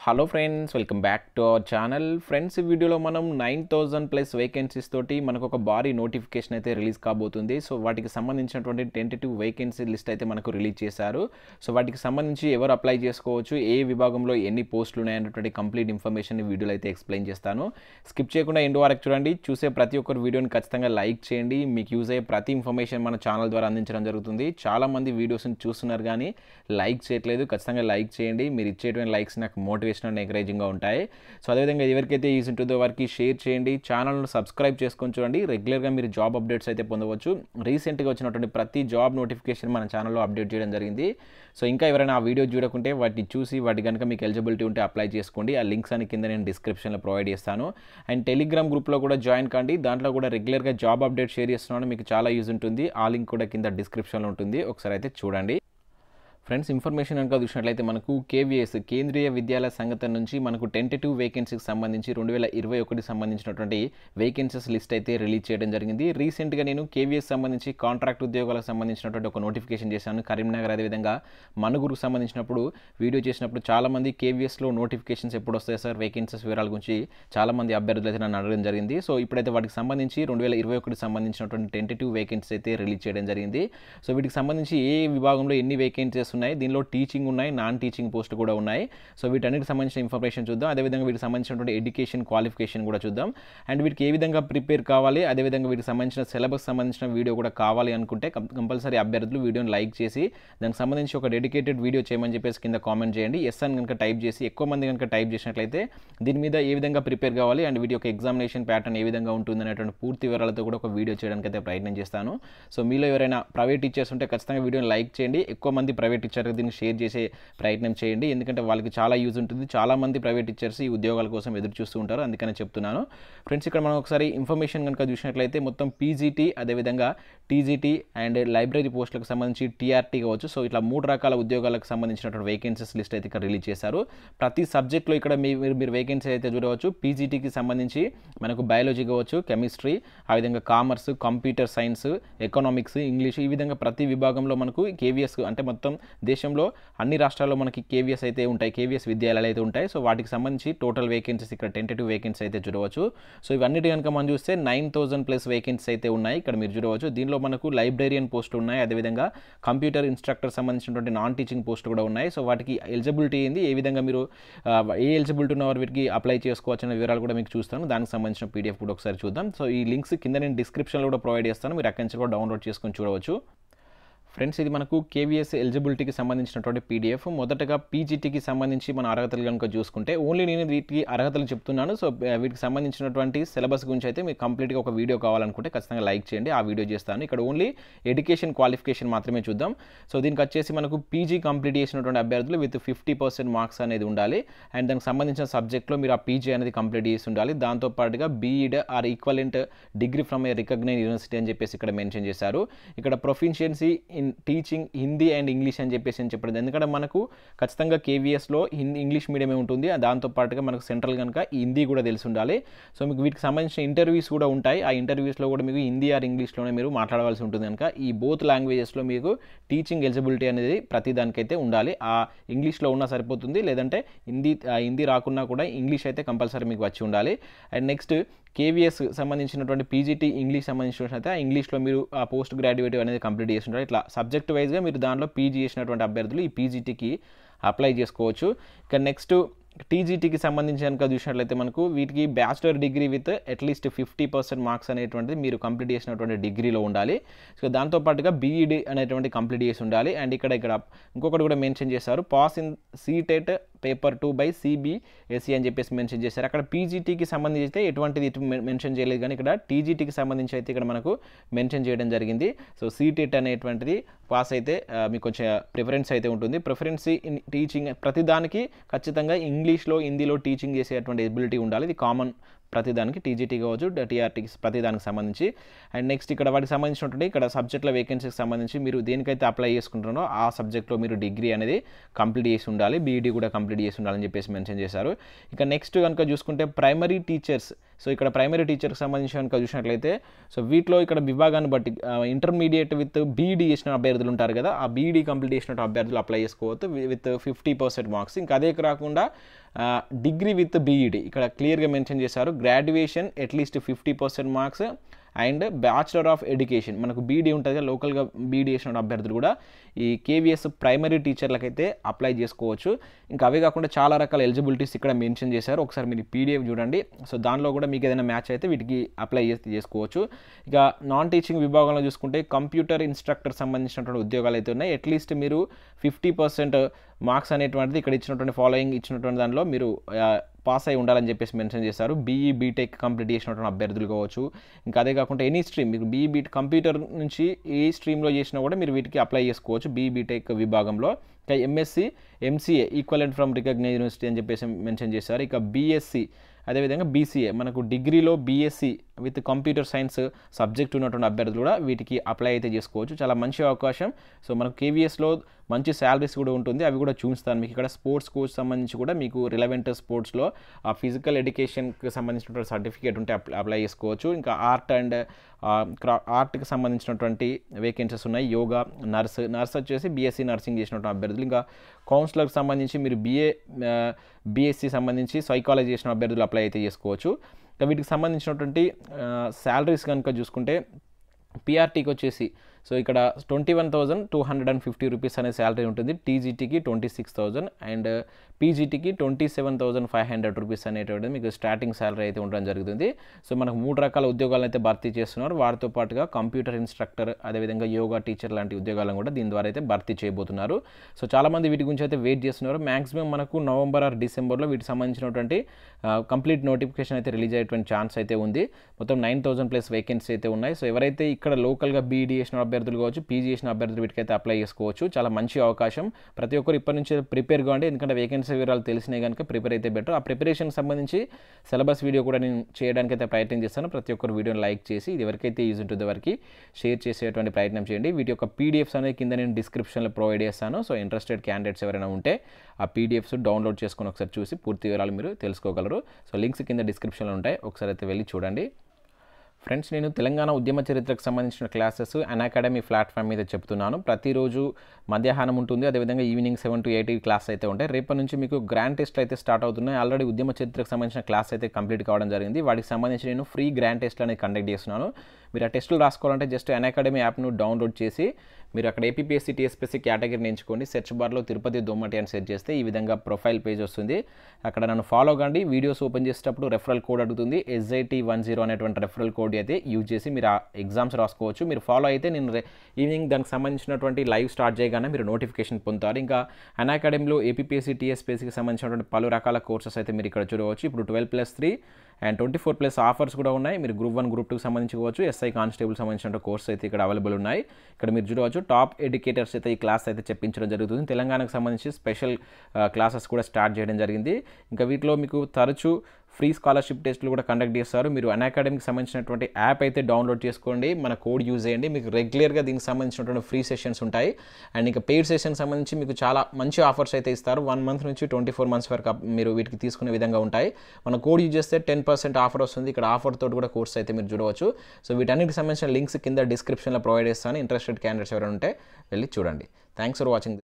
hello friends welcome back to our channel friends ఈ వీడియోలో మనం నైన్ థౌజండ్ ప్లస్ వేకెన్సీస్ తోటి మనకు ఒక భారీ నోటిఫికేషన్ అయితే రిలీజ్ కాబోతుంది సో వాటికి సంబంధించినటువంటి టెంటేటివ్ వేకెన్సీ లిస్ట్ అయితే మనకు రిలీజ్ చేశారు సో వాటికి సంబంధించి ఎవరు అప్లై చేసుకోవచ్చు ఏ విభాగంలో ఎన్ని పోస్టులు ఉన్నాయన్నటువంటి కంప్లీట్ ఇన్ఫర్మేషన్ ఈ వీడియోలో అయితే ఎక్స్ప్లెయిన్ చేస్తాను స్కిప్ చేయకుండా ఎండు వరకు చూడండి చూసే ప్రతి ఒక్కరు వీడియోని ఖచ్చితంగా లైక్ చేయండి మీకు యూజ్ అయ్యే ప్రతి ఇన్ఫర్మేషన్ మన ఛానల్ ద్వారా అందించడం జరుగుతుంది చాలామంది వీడియోస్ని చూస్తున్నారు కానీ లైక్ చేయట్లేదు ఖచ్చితంగా లైక్ చేయండి మీరు ఇచ్చేటువంటి లైక్స్ నాకు మోటివేషన్ అండ్ ఎంకరేజింగ్గా ఉంటాయి సో అదేవిధంగా ఎవరికైతే యూజ్ ఉంటుందో వారికి షేర్ చేయండి ఛానల్ను సబ్స్క్రైబ్ చేసుకొని చూడండి రెగ్యులర్గా మీరు జాబ్ అప్డేట్స్ అయితే పొందవచ్చు రీసెంట్గా వచ్చినటువంటి ప్రతి జాబ్ నోటిఫికేషన్ మన ఛానల్లో అప్డేట్ చేయడం జరిగింది సో ఇంకా ఎవరైనా ఆ వీడియో చూడకుంటే వాటిని చూసి వాటి కనుక మీకు ఎలిజిబిలిటీ ఉంటే అప్లై చేసుకోండి ఆ లింక్స్ అని కింద నేను డిస్క్రిప్షన్లో ప్రొవైడ్ చేస్తాను అండ్ టెలిగ్రామ్ గ్రూప్లో కూడా జాయిన్ కండి దాంట్లో కూడా రెగ్యులర్గా జాబ్ అప్డేట్ షేర్ చేస్తున్నాను మీకు చాలా యూజ్ ఉంటుంది ఆ లింక్ కూడా కింద డిస్క్రిప్షన్లో ఉంటుంది ఒకసారి అయితే చూడండి ఫ్రెండ్స్ ఇన్ఫర్మేషన్ కనుక చూసినట్లయితే మనకు కేవీఎస్ కేంద్రీయ విద్యాలయ సంఘటన నుంచి మనకు టెంటేటివ్ వేకెన్సీకి సంబంధించి రెండు వేల ఇరవై ఒకటి సంబంధించినటువంటి వేకెన్సీస్ లిస్ట్ అయితే రిలీజ్ చేయడం జరిగింది రీసెంట్గా నేను కేవీఎస్ సంబంధించి కాంట్రాక్ట్ ఉద్యోగాలకు సంబంధించినటువంటి ఒక నోటిఫికేషన్ చేశాను కరీంనగర్ అదేవిధంగా మనుగురుకు సంబంధించినప్పుడు వీడియో చేసినప్పుడు చాలామంది కేవీఎస్లో నోటిఫికేషన్స్ ఎప్పుడు వస్తాయి సార్ వేకెన్సీస్ వివరాల గురించి చాలామంది అభ్యర్థులు అయితే నన్ను అడగడం జరిగింది సో ఇప్పుడైతే వాటికి సంబంధించి రెండు వేల ఇరవై ఒకటి సంబంధించినటువంటి టెంటేటివ్ వేకెన్సీస్ అయితే రిలీజ్ చేయడం జరిగింది సో వీటికి సంబంధించి ఏ విభాగంలో ఎన్ని వేకెన్సీస్ ఉన్నాయి దీనిలో టీచింగ్ ఉన్నాయి నాన్ టీచింగ్ పోస్టులు కూడా ఉన్నాయి సో వీటన్నిటికి సంబంధించిన ఇన్ఫర్మేషన్ చూద్దాం అదేవిధంగా వీటికి సంబంధించినటువంటి ఎడ్యుకేషన్ క్వాలిఫికేషన్ కూడా చూద్దాం అండ్ వీటికి ఏ విధంగా ప్రిపేర్ కావాలి అదేవిధంగా వీటికి సంబంధించిన సిలబస్ సంబంధించిన వీడియో కూడా కావాలి అనుకుంటే కంపల్సరీ అభ్యర్థులు వీడియోని లైక్ చేసి దానికి సంబంధించి ఒక డెడికేటెడ్ వీడియో చేయమని చెప్పేసి కింద కామెంట్ చేయండి ఎస్ అని కనుక టైప్ చేసి ఎక్కువ మంది కనుక టైప్ చేసినట్లయితే దీని మీద ఏ విధంగా ప్రిపేర్ కావాలి అండ్ వీటి యొక్క ఎగ్జామినేషన్ ప్యాటర్న్ ఏ విధంగా ఉంటుంది అనేటువంటి పూర్తి వివరాలతో కూడా ఒక వీడియో చేయడానికి అయితే ప్రయత్నం చేస్తాను సో మీలో ఎవరైనా ప్రైవేట్ టీచర్స్ ఉంటే ఖచ్చితంగా వీడియోని లైక్ చేయండి ఎక్కువ మంది ప్రైవేట్ టీచర్ దీన్ని షేర్ చేసే ప్రయత్నం చేయండి ఎందుకంటే వాళ్ళకి చాలా యూజ్ ఉంటుంది చాలా మంది ప్రైవేట్ టీచర్స్ ఈ ఉద్యోగాల కోసం ఎదురు చూస్తూ ఉంటారు అందుకనే చెప్తున్నాను ఫ్రెండ్స్ ఇక్కడ మనం ఒకసారి ఇన్ఫర్మేషన్ కనుక చూసినట్లయితే మొత్తం పీజీటీ అదేవిధంగా టీజీటీ అండ్ లైబ్రరీ పోస్టులకు సంబంధించి టీఆర్టీ కావచ్చు సో ఇట్లా మూడు రకాల ఉద్యోగాలకు సంబంధించినటువంటి వేకెన్సీస్ లిస్ట్ అయితే ఇక్కడ రిలీజ్ చేశారు ప్రతి సబ్జెక్ట్లో ఇక్కడ మీరు మీరు వేకెన్సీ అయితే చూడవచ్చు పీజీటీకి సంబంధించి మనకు బయాలజీ కావచ్చు కెమిస్ట్రీ ఆ విధంగా commerce computer science economics English ఈ విధంగా ప్రతి విభాగంలో మనకు కేవీఎస్ అంటే మొత్తం దేశంలో అన్ని రాష్ట్రాల్లో మనకి కేవీఎస్ అయితే ఉంటాయి కేవీఎస్ విద్యాలయాలు అయితే ఉంటాయి సో వాటికి సంబంధించి టోటల్ వేకెన్సీస్ ఇక్కడ టెంటేటివ్ వేకెన్సీ అయితే చూడవచ్చు సో ఇవన్నిటి కనుక మనం చూస్తే నైన్ థౌసండ్ ప్లస్ వేకెన్సీ అయితే ఉన్నాయి ఇక్కడ మీరు చూడవచ్చు దీనిలో మనకు లైబ్రేరియన్ పోస్టులు ఉన్నాయి అదేవిధంగా కంప్యూటర్ ఇన్స్ట్రక్టర్ సంబంధించినటువంటి నాన్ టీచింగ్ పోస్టులు కూడా ఉన్నాయి సో వాటికి ఎలిజిబిలిటీ ఏంది ఏ విధంగా మీరు ఏ ఎలిజిబిలిటీ ఉన్నవారు వీటికి అప్లై చేసుకోవచ్చు అనే వివరాలు కూడా మీకు చూస్తాను దానికి సంబంధించిన పీడిఎఫ్ కూడా ఒకసారి చూద్దాం సో ఈ లింక్స్ కింద నేను డిస్క్రిప్షన్లో కూడా ప్రొవైడ్ చేస్తాను మీరు అక్కడి నుంచి కూడా డౌన్లోడ్ చేసుకొని చూడవచ్చు ఫ్రెండ్స్ ఇది మనకు కేవీఎస్ ఎలిజిబిలిటీకి సంబంధించినటువంటి పీడిఎఫ్ మొదటగా పీజీటీకి సంబంధించి మన అర్హతలు కనుక చూసుకుంటే ఓన్లీ నేను వీటికి అర్హతలు చెప్తున్నాను సో వీటికి సంబంధించినటువంటి సిలబస్ గురించి అయితే మీకు కంప్లీట్గా ఒక వీడియో కావాలనుకుంటే ఖచ్చితంగా లైక్ చేయండి ఆ వీడియో చేస్తాను ఇక్కడ ఓన్లీ ఎడ్యుకేషన్ క్వాలిఫికేషన్ మాత్రమే చూద్దాం సో దీనికి వచ్చేసి మనకు పీజీ కంప్లీట్ చేసినటువంటి అభ్యర్థులు విత్ ఫిఫ్టీ పర్సెంట్ మార్క్స్ అనేది ఉండాలి అండ్ దానికి సంబంధించిన సబ్జెక్ట్లో మీరు ఆ పీజీ అనేది కంప్లీట్ చేసి ఉండాలి దాంతోపాటుగా BEd or equivalent degree from a recognise university అని చెప్పేసి ఇక్కడ మెన్షన్ చేశారు ఇక్కడ proficiency in teaching Hindi and English అని చెప్పేసి అని చెప్పడం ఎందుకంటే మనకు ఖచ్చితంగా కేవీఎస్లో హిందీ ఇంగ్లీష్ మీడియమే ఉంటుంది దాంతోపాటుగా మనకు సెంట్రల్ కనుక హిందీ కూడా తెలిసి ఉండాలి సో మీకు వీటికి సంబంధించిన ఇంటర్వ్యూస్ కూడా ఉంటాయి ఆ ఇంటర్వ్యూస్లో కూడా మీకు హిందీ ఆర్ ఇంగ్లీష్లోనే మీరు మాట్లాడవలసి ఉంటుంది కనుక ఈ బోత్ లాంగ్వేజెస్లో మీకు టీచింగ్ ఎలిజిబిలిటీ అనేది ప్రతి దానికైతే ఉండాలి ఆ ఇంగ్లీష్లో ఉన్నా సరిపోతుంది లేదంటే హిందీ హిందీ రాకున్నా కూడా ఇంగ్లీష్ అయితే కంపల్సరీ మీకు వచ్చి ఉండాలి అండ్ నెక్స్ట్ కేవీఎస్ సంబంధించినటువంటి పీజీటీ ఇంగ్లీష్ సంబంధించిన అయితే ఇంగ్లీష్లో మీరు ఆ పోస్ట్ గ్రాడ్యుయేట్ అనేది కంప్లీట్ చేస్తుంటారు ఇట్లా సబ్జెక్ట్ వైజ్గా మీరు దానిలో పీజీ చేసినటువంటి అభ్యర్థులు ఈ పీజీటీకి అప్లై చేసుకోవచ్చు ఇక నెక్స్ట్ టీజీటీకి సంబంధించి కనుక చూసినట్లయితే మనకు వీటికి bachelor degree with at least fifty percent marks అనేటువంటిది మీరు కంప్లీట్ చేసినటువంటి డిగ్రీలో ఉండాలి సో దాంతోపాటుగా బీఈడి అనేటువంటి కంప్లీట్ చేసి ఉండాలి అండ్ ఇక్కడ ఇక్కడ ఇంకొకటి కూడా మెన్షన్ చేశారు pass in CTET paper two by CBSE అని చెప్పేసి మెన్షన్ చేశారు అక్కడ పీజీటీకి సంబంధించి అయితే ఎటువంటిది ఇటు మెన్షన్ చేయలేదు కానీ ఇక్కడ టీజీటీకి సంబంధించి అయితే ఇక్కడ మనకు మెన్షన్ చేయడం జరిగింది సో సీటెట్ అనేటువంటిది పాస్ అయితే మీకు కొంచెం ప్రిఫరెన్స్ అయితే ఉంటుంది ప్రిఫరెన్స్ ఇన్ టీచింగ్ ప్రతిదానికి ఖచ్చితంగా ఇంగ్లీష్లో హిందీలో టీచింగ్ చేసేటువంటి ఎబిలిటీ ఉండాలి ఇది కామన్ ప్రతిదానికి టీజీటీ కావచ్చు టీఆర్టీకి ప్రతిదానికి సంబంధించి అండ్ నెక్స్ట్ ఇక్కడ వాటికి సంబంధించినటువంటి ఇక్కడ సబ్జెక్టుల వేకెన్సీకి సంబంధించి మీరు దేనికైతే అప్లై చేసుకుంటున్నారో ఆ సబ్జెక్ట్లో మీరు డిగ్రీ అనేది కంప్లీట్ చేసి ఉండాలి బీఈడీ కూడా కంప్లీట్ చేసి ఉండాలని చెప్పేసి మెన్షన్ చేశారు ఇక నెక్స్ట్ కనుక చూసుకుంటే ప్రైమరీ టీచర్స్ సో ఇక్కడ ప్రైమరీ టీచర్కి సంబంధించి కనుక చూసినట్లయితే సో వీటిలో ఇక్కడ విభాగాన్ని బట్టి ఇంటర్మీడియట్ విత్ బీఈడీ చేసిన అభ్యర్థులు ఉంటారు కదా ఆ బీఈడీ కంప్లీట్ చేసిన అభ్యర్థులు అప్లై చేసుకోవచ్చు విత్ ఫిఫ్టీ పర్సెంట్ మార్క్స్ ఇంకా అదే కాకుండా డిగ్రీ విత్ బీఈడీ ఇక్కడ క్లియర్గా మెన్షన్ చేశారు graduation at least fifty percent marks and bachelor of education మనకు బీడీ ఉంటుంది కదా లోకల్గా బీడీ చేసిన అభ్యర్థులు కూడా ఈ కేవీఎస్ ప్రైమరీ టీచర్లకైతే అప్లై చేసుకోవచ్చు ఇంకా అవే కాకుండా చాలా రకాల ఎలిజిబిలిటీస్ ఇక్కడ మెన్షన్ చేశారు ఒకసారి మీరు పీడిఎఫ్ చూడండి సో దానిలో కూడా మీకు ఏదైనా మ్యాచ్ అయితే వీటికి అప్లై చేసి చేసుకోవచ్చు ఇక నాన్ టీచింగ్ విభాగంలో చూసుకుంటే కంప్యూటర్ ఇన్స్ట్రక్టర్ సంబంధించినటువంటి ఉద్యోగాలు అయితే ఉన్నాయి అట్లీస్ట్ మీరు ఫిఫ్టీ పర్సెంట్ మార్క్స్ అనేటువంటిది ఇక్కడ ఇచ్చినటువంటి ఫాలోయింగ్ ఇచ్చినటువంటి దానిలో మీరు పాస్ అయి ఉండాలని చెప్పేసి మెన్షన్ చేశారు బీఈ బీటెక్ కంప్లీట్ చేసినటువంటి అభ్యర్థులు కావచ్చు ఇంకా అదే కాకుండా ఎనీ స్ట్రీమ్ మీకు బీఈ బీ కంప్యూటర్ నుంచి ఏ స్ట్రీమ్లో చేసినా కూడా మీరు వీటికి అప్లై చేసుకోవచ్చు బీఈ బీటెక్ విభాగంలో ఇక MSc MCA equivalent from recognise university అని చెప్పేసి మెన్షన్ చేశారు ఇక బీఎస్సీ అదేవిధంగా బీసీఏ మనకు డిగ్రీలో BSc with computer science subject ఉన్నటువంటి అభ్యర్థులు కూడా వీటికి అప్లై అయితే చేసుకోవచ్చు చాలా మంచి అవకాశం సో మనకు కేవీఎస్లో మంచి శాలరీస్ కూడా ఉంటుంది అవి కూడా చూస్తాను మీకు ఇక్కడ స్పోర్ట్స్ కోచ్ సంబంధించి కూడా మీకు రిలవెంట్ స్పోర్ట్స్లో ఆ ఫిజికల్ ఎడ్యుకేషన్కి సంబంధించినటువంటి సర్టిఫికేట్ ఉంటే అప్లై చేసుకోవచ్చు ఇంకా ఆర్ట్ అండ్ ఆర్ట్కి సంబంధించినటువంటి వేకెన్సీస్ ఉన్నాయి యోగా నర్స్ నర్స్ వచ్చేసి బీఎస్సీ నర్సింగ్ చేసినటువంటి అభ్యర్థులు ఇంకా కౌన్సిలర్కి సంబంధించి మీరు బీఏ బీఎస్సీ సంబంధించి సైకాలజీ చేసిన అభ్యర్థులు అప్లై అయితే చేసుకోవచ్చు ఇంకా వీటికి సంబంధించినటువంటి శాలరీస్ కనుక చూసుకుంటే పిఆర్టీకి వచ్చేసి సో ఇక్కడ twenty one thousand two hundred and fifty rupees అనే శాలరీ ఉంటుంది టీజీటీకి ట్వంటీ సిక్స్ థౌజండ్ అండ్ పీజీటీకి twenty seven thousand five hundred rupees అనేటువంటిది మీకు స్టార్టింగ్ శాలరీ అయితే ఉండడం జరుగుతుంది సో మనకు మూడు రకాల ఉద్యోగాలను అయితే భర్తీ చేస్తున్నారు వాటితో పాటుగా కంప్యూటర్ ఇన్స్ట్రక్టర్ అదేవిధంగా యోగా టీచర్ లాంటి ఉద్యోగాలను కూడా దీని ద్వారా అయితే భర్తీ చేయబోతున్నారు సో చాలామంది వీటి గురించి అయితే వెయిట్ చేస్తున్నారు మాక్సిమం మనకు నవంబర్ ఆర్ డిసెంబర్లో వీటికి సంబంధించినటువంటి కంప్లీట్ నోటిఫికేషన్ అయితే రిలీజ్ అయ్యేటువంటి ఛాన్స్ అయితే ఉంది మొత్తం నైన్ థౌసండ్ ప్లస్ వేకెన్సీ అయితే ఉన్నాయి సో ఎవరైతే ఇక్కడ లోకల్గా బీఈడీ చేసిన అభ్యర్థులు కావచ్చు పీజీ చేసిన అభ్యర్థులు వీటికైతే అప్లై చేసుకోవచ్చు చాలా మంచి అవకాశం ప్రతి ఒక్కరు ఇప్పటి నుంచి ప్రిపేర్ కావండి ఎందుకంటే వేకెన్సీ వివరాలు తెలిసినాయి కనుక ప్రిపేర్ అయితే బెటర్ ఆ ప్రిపరేషన్ సంబంధించి సిలబస్ వీడియో కూడా నేను చేయడానికి అయితే ప్రయత్నం చేస్తాను ప్రతి ఒక్కరు వీడియోని లైక్ చేసి ఇది ఎవరికైతే యూజ్ ఉంటుందో వారికి షేర్ చేసేటువంటి ప్రయత్నం చేయండి వీటి యొక్క పీడిఎఫ్స్ అనేది కింద నేను డిస్క్రిప్షన్లో ప్రొవైడ్ చేస్తాను సో ఇంట్రెస్టెడ్ క్యాండిడేట్స్ ఎవరైనా ఉంటే ఆ పీడిఎఫ్స్ డౌన్లోడ్ చేసుకొని ఒకసారి చూసి పూర్తి వివరాలు మీరు తెలుసుకోగలరు సో లింక్స్ కింద డిస్క్రిప్షన్లో ఉంటాయి ఒకసారి అయితే వెళ్ళి చూడండి ఫ్రెండ్స్ నేను తెలంగాణ ఉద్యమ చరిత్రకు సంబంధించిన క్లాసెస్ అన్ అకాడమీ ప్లాట్ఫామ్ మీద చెప్తున్నాను ప్రతిరోజు మధ్యాహ్నం ఉంటుంది అదేవిధంగా evening seven to eight class అయితే ఉంటాయి రేపటి నుంచి మీకు గ్రాండ్ టెస్ట్లు అయితే స్టార్ట్ అవుతున్నాయి ఆల్రెడీ ఉద్యమ చరిత్రకు సంబంధించిన క్లాస్ అయితే కంప్లీట్ కావడం జరిగింది వాటికి సంబంధించి నేను ఫ్రీ గ్రాండ్ టెస్ట్ అనేది కండక్ట్ చేస్తున్నాను మీరు ఆ టెస్టులు రాసుకోవాలంటే జస్ట్ అన్ అకాడమీ యాప్ను డౌన్లోడ్ చేసి మీరు అక్కడ ఏపీఎస్సీ టీఎస్పీఎస్సీ కేటగిరీని ఎంచుకోండి సెర్చ్ బార్లో తిరుపతి దోమటి అని సెర్చ్ చేస్తే ఈ విధంగా ప్రొఫైల్ పేజ్ వస్తుంది అక్కడ నన్ను ఫాలో కండి వీడియోస్ ఓపెన్ చేసేటప్పుడు రెఫరల్ కోడ్ అడుగుతుంది ఎస్ఐటి వన్ జీరో అనేటువంటి రెఫరల్ కోడ్ అయితే యూజ్ చేసి మీరు ఆ ఎగ్జామ్స్ రాసుకోవచ్చు మీరు ఫాలో అయితే నేను ఈవినింగ్ దానికి సంబంధించినటువంటి లైవ్ స్టార్ట్ చేయగానే మీరు నోటిఫికేషన్ పొందుతారు ఇంకా అన్ అకాడమీలో ఏపీఎస్సీ టీఎస్పీఎస్సీకి సంబంధించినటువంటి పలు రకాల కోర్సెస్ అయితే మీరు ఇక్కడ చూడవచ్చు ఇప్పుడు twelve plus three and twenty four plus offers కూడా ఉన్నాయి మీరు గ్రూప్ వన్ గ్రూప్ టూకి సంబంధించుకోవచ్చు ఎస్ఐ కానిస్టేబుల్ సంబంధించిన కోర్స్ అయితే ఇక్కడ అవైలబుల్ ఉన్నాయి ఇక్కడ మీరు చూడవచ్చు టాప్ ఎడ్యుకేటర్స్ అయితే ఈ క్లాస్ అయితే చెప్పించడం జరుగుతుంది తెలంగాణకు సంబంధించి స్పెషల్ క్లాసెస్ కూడా స్టార్ట్ చేయడం జరిగింది ఇంకా వీటిలో మీకు తరచూ ఫ్రీ స్కాలర్షిప్ టెస్ట్లు కూడా కండక్ట్ చేస్తారు మీరు అన్ అకాడమీకి సంబంధించినటువంటి యాప్ అయితే డౌన్లోడ్ చేసుకోండి మన కోడ్ యూజ్ చేయండి మీకు రెగ్యులర్గా దీనికి సంబంధించినటువంటి ఫ్రీ సెషన్స్ ఉంటాయి అండ్ ఇంకా పెయిడ్ సెషన్ సంబంధించి మీకు చాలా మంచి ఆఫర్స్ అయితే ఇస్తారు వన్ మంత్ నుంచి ట్వంటీ ఫోర్ మంత్స్ వరకు మీరు వీటికి తీసుకునే విధంగా ఉంటాయి మన కోడ్ యూజ్ చేస్తే టెన్ పర్సెంట్ ఆఫర్ వస్తుంది ఇక్కడ ఆఫర్ తోటి కూడా కోర్స్ అయితే మీరు చూడవచ్చు సో వీటన్నిటికి సంబంధించిన లింక్స్ కింద డిస్క్రిప్షన్లో ప్రొవైడ్ చేస్తాను ఇంట్రెస్టెడ్ క్యాండిడేట్స్ ఎవరైనా ఉంటే వెళ్ళి చూడండి థ్యాంక్స్ ఫర్ వాచింగ్